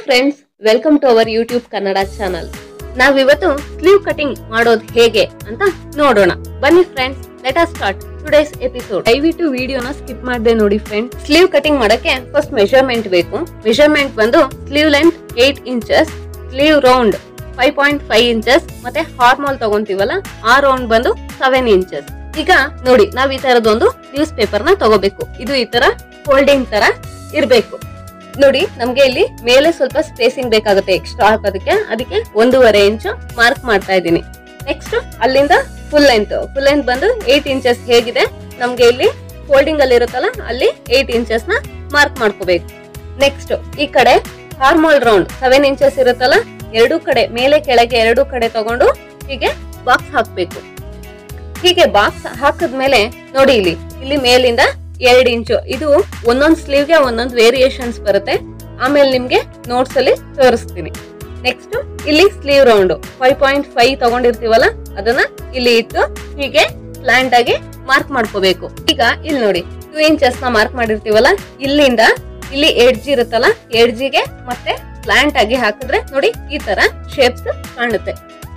friends welcome to our YouTube Kannada channel ನಾವಿವತ್ತು sleeve cutting ಮಾಡೋದು ಹೇಗೆ ಅಂತ ನೋಡೋಣ ಬನ್ನಿ friends let us start today's episode ದಯವಿಟ್ಟು ವಿಡಿಯೋನ ಸ್ಕಿಪ್ ಮಾಡದೆ ನೋಡಿ ಫ್ರೆಂಡ್ ಸ್ಲೀವ್ ಕಟಿಂಗ್ ಮಾಡಕ್ಕೆ ಫಸ್ಟ್ ಮೆಜರ್ಮೆಂಟ್ ಬೇಕು ಮೆಜರ್ಮೆಂಟ್ ಬಂದು sleeve length eight inches sleeve round five point five inches ಮತ್ತೆ ಹಾರ್ಮೋಲ್ ತಗೊಂತೀವಲ್ಲ ಆ ರೌಂಡ್ ಬಂದು ಸೆವೆನ್ ಇಂಚಸ್ ಈಗ ನೋಡಿ ನಾವ್ ಈ ತರದೊಂದು ನ್ಯೂಸ್ ಪೇಪರ್ ನ ತಗೋಬೇಕು ಇದು ಈ ತರ ಫೋಲ್ಡಿಂಗ್ ತರ ಇರ್ಬೇಕು ನೋಡಿ ನಮ್ಗೆ ಇಲ್ಲಿ ಮೇಲೆ ಸ್ವಲ್ಪ ಸ್ಪೇಸಿಂಗ್ ಬೇಕಾಗುತ್ತೆ ಎಕ್ಸ್ಟ್ರಾ ಹಾಕೋದಕ್ಕೆ ಅದಕ್ಕೆ ಒಂದೂವರೆ ಇಂಚು ಮಾರ್ಕ್ ಮಾಡ್ತಾ ಇದ್ದೀನಿ ನೆಕ್ಸ್ಟ್ ಅಲ್ಲಿಂದ ಫುಲ್ ಲೆಂತ್ ಫುಲ್ ಲೆಂತ್ ಬಂದು ಏಟ್ ಇಂಚಸ್ ಹೇಗಿದೆ ನಮ್ಗೆ ಇಲ್ಲಿ ಫೋಲ್ಡಿಂಗ್ ಅಲ್ಲಿ ಇರುತ್ತಲ್ಲ ಅಲ್ಲಿ ಏಟ್ ಇಂಚಸ್ ನ ಮಾರ್ಕ್ ಮಾಡ್ಕೋಬೇಕು ನೆಕ್ಸ್ಟ್ ಈ ಕಡೆ ಹಾರ್ಮೋಲ್ ರೌಂಡ್ ಸೆವೆನ್ ಇಂಚಸ್ ಇರುತ್ತಲ್ಲ ಎರಡು ಕಡೆ ಮೇಲೆ ಕೆಳಗೆ ಎರಡು ಕಡೆ ತಗೊಂಡು ಹೀಗೆ ಬಾಕ್ಸ್ ಹಾಕ್ಬೇಕು ಹೀಗೆ ಬಾಕ್ಸ್ ಹಾಕಿದ್ಮೇಲೆ ನೋಡಿ ಇಲ್ಲಿ ಇಲ್ಲಿ ಮೇಲಿಂದ ಎರಡ್ ಇಂಚು ಇದು ಒಂದೊಂದ್ ಸ್ಲೀವ್ಗೆ ಒಂದೊಂದ್ ವೇರಿಯೇಷನ್ಸ್ ಬರುತ್ತೆ ಆಮೇಲೆ ನಿಮ್ಗೆ ನೋಟ್ಸ್ ಅಲ್ಲಿ ತೋರಿಸ್ತೀನಿ ನೆಕ್ಸ್ಟ್ ಇಲ್ಲಿ sleeve round five point five ತಗೊಂಡಿರ್ತೀವಲ್ಲ ಅದನ್ನ ಇಲ್ಲಿ ಇಟ್ಟು ಹೀಗೆ ಪ್ಲಾಂಟ್ ಆಗಿ ಮಾರ್ಕ್ ಮಾಡ್ಕೋಬೇಕು ಈಗ ಇಲ್ಲಿ ನೋಡಿ ಟೂ ಇಂಚಸ್ ನ ಮಾರ್ಕ್ ಮಾಡಿರ್ತೀವಲ್ಲ ಇಲ್ಲಿಂದ ಇಲ್ಲಿ ಎಡ್ಜ್ ಇರುತ್ತಲ್ಲ ಎಡ್ಜಿಗೆ ಮತ್ತೆ ಪ್ಲಾಂಟ್ ಆಗಿ ಹಾಕಿದ್ರೆ ನೋಡಿ ಈ ತರ ಶೇಪ್ಸ್ ಕಾಣುತ್ತೆ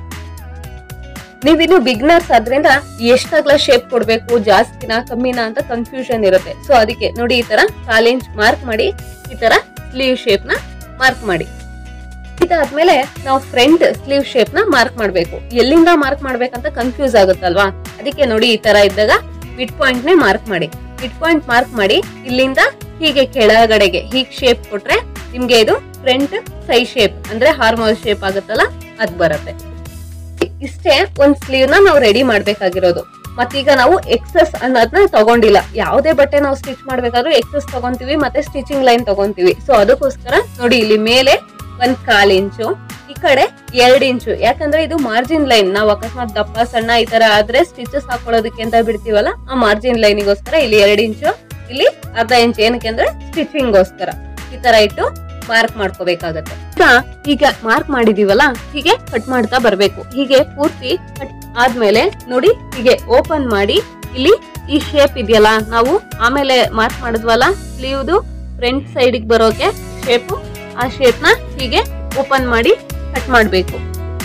ನೀವಿನ್ನು ಬಿಗ್ನರ್ಸ್ ಆದ್ರಿಂದ ಎಷ್ಟಾಗ್ಲ ಶೇಪ್ ಕೊಡ್ಬೇಕು ಜಾಸ್ತಿನಾ ಕಮ್ಮಿನಾ ಅಂತ ಕನ್ಫ್ಯೂಷನ್ ಇರುತ್ತೆ ಸೊ ಅದಕ್ಕೆ ನೋಡಿ ಈ ತರ ಕಾಲ್ ಇಂಚ್ ಮಾರ್ಕ್ ಮಾಡಿ ಈ ತರ ಸ್ಲೀವ್ ಶೇಪ್ ನ ಮಾರ್ಕ್ ಮಾಡಿ ಇದಾದ್ಮೇಲೆ ನಾವು ಫ್ರಂಟ್ ಸ್ಲೀವ್ ಶೇಪ್ ನ ಮಾರ್ಕ್ ಮಾಡ್ಬೇಕು ಎಲ್ಲಿಂದ ಮಾರ್ಕ್ ಮಾಡ್ಬೇಕಂತ ಕನ್ಫ್ಯೂಸ್ ಆಗುತ್ತಲ್ವಾ ಅದಕ್ಕೆ ನೋಡಿ ಈ ತರ ಇದ್ದಾಗ ಮಿಡ್ ಪಾಯಿಂಟ್ ನೇ ಮಾರ್ಕ್ ಮಾಡಿ ಮಿಡ್ ಪಾಯಿಂಟ್ ಮಾರ್ಕ್ ಮಾಡಿ ಇಲ್ಲಿಂದ ಹೀಗೆ ಕೆಳಗಡೆಗೆ ಹೀಗ್ ಶೇಪ್ ಕೊಟ್ರೆ ನಿಮ್ಗೆ ಇದು ಫ್ರಂಟ್ ಸೈ ಶೇಪ್ ಅಂದ್ರೆ ಹಾರ್ಮೋಲ್ ಶೇಪ್ ಆಗುತ್ತಲ್ಲ ಅದ್ ಬರುತ್ತೆ ಇಷ್ಟೇ ಒಂದ್ ಸ್ಲೀವ್ ನ ನಾವು ರೆಡಿ ಮಾಡ್ಬೇಕಾಗಿರೋದು ಮತ್ತೀಗ ನಾವು ಎಕ್ಸಸ್ ಅನ್ನೋದನ್ನ ತಗೊಂಡಿಲ್ಲ ಯಾವುದೇ ಬಟ್ಟೆ ನಾವು ಸ್ಟಿಚ್ ಮಾಡ್ಬೇಕಾದ್ರೂ ಎಕ್ಸಸ್ ತಗೊಂತೀವಿ ಮತ್ತೆ ಸ್ಟಿಚಿಂಗ್ ಲೈನ್ ತಗೊಂತೀವಿ ಸೊ ಅದಕ್ಕೋಸ್ಕರ ನೋಡಿ ಇಲ್ಲಿ ಮೇಲೆ ಒಂದ್ ಕಾಲ್ ಇಂಚು ಈ ಕಡೆ ಎರಡ್ ಇಂಚು ಯಾಕಂದ್ರೆ ಇದು ಮಾರ್ಜಿನ್ ಲೈನ್ ನಾವು ಅಕಸ್ಮಾತ್ ದಪ್ಪ ಸಣ್ಣ ಈ ತರ ಆದ್ರೆ ಸ್ಟಿಚಸ್ ಹಾಕೊಳ್ಳೋದಕ್ಕೆ ಅಂತ ಬಿಡ್ತೀವಲ್ಲ ಆ ಮಾರ್ಜಿನ್ ಲೈನಿಗೋಸ್ಕರ ಇಲ್ಲಿ ಎರಡ್ ಇಂಚು ಇಲ್ಲಿ ಅರ್ಧ ಇಂಚ್ ಏನಕ್ಕೆ ಅಂದ್ರೆ ಸ್ಟಿಚಿಂಗ್ ಗೋಸ್ಕರ ಈ ತರ ಇಟ್ಟು ಮಾರ್ಕ್ ಮಾಡ್ಕೋಬೇಕಾಗತ್ತೆ ಈಗ ಈಗ ಮಾರ್ಕ್ ಮಾಡಿದೀವಲ್ಲ ಹೀಗೆ ಕಟ್ ಮಾಡ್ತಾ ಬರ್ಬೇಕು ಹೀಗೆ ಪೂರ್ತಿ ಕಟ್ ಆದ್ಮೇಲೆ ನೋಡಿ ಹೀಗೆ ಓಪನ್ ಮಾಡಿ ಇಲ್ಲಿ ಈ ಶೇಪ್ ಇದೆಯಲ್ಲ ನಾವು ಆಮೇಲೆ ಮಾರ್ಕ್ ಮಾಡಿದ್ವಲ್ಲ ಸ್ಲೀವ್ದು ಫ್ರಂಟ್ ಸೈಡ್ ಬರೋಕೆ ಶೇಪ್ ಆ ಶೇಪ್ ನ ಹೀಗೆ ಓಪನ್ ಮಾಡಿ ಕಟ್ ಮಾಡ್ಬೇಕು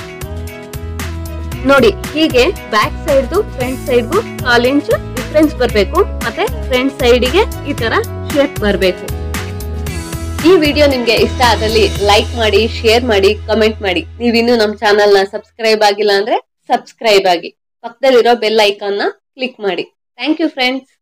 ನೋಡಿ ಹೀಗೆ ಬ್ಯಾಕ್ ಸೈಡ್ದು ಫ್ರಂಟ್ ಸೈಡ್ಗೂ ಕಾಲ್ ಇಂಚ್ ಡಿಫ್ರೆನ್ಸ್ ಬರ್ಬೇಕು ಮತ್ತೆ ಫ್ರಂಟ್ ಸೈಡಿಗೆ ಈ ತರ ಶೇಪ್ ಬರ್ಬೇಕು ಈ ವಿಡಿಯೋ ನಿಮ್ಗೆ ಇಷ್ಟ ಆದಲ್ಲಿ ಲೈಕ್ ಮಾಡಿ ಶೇರ್ ಮಾಡಿ ಕಮೆಂಟ್ ಮಾಡಿ ನೀವಿನ್ನು ನಮ್ಮ ಚಾನೆಲ್ ನ ಸಬ್ಸ್ಕ್ರೈಬ್ ಆಗಿಲ್ಲ ಅಂದ್ರೆ ಸಬ್ಸ್ಕ್ರೈಬ್ ಆಗಿ ಪಕ್ಕದಲ್ಲಿರೋ ಬೆಲ್ ಐಕಾನ್ ನ ಕ್ಲಿಕ್ ಮಾಡಿ ಥ್ಯಾಂಕ್ ಯು ಫ್ರೆಂಡ್ಸ್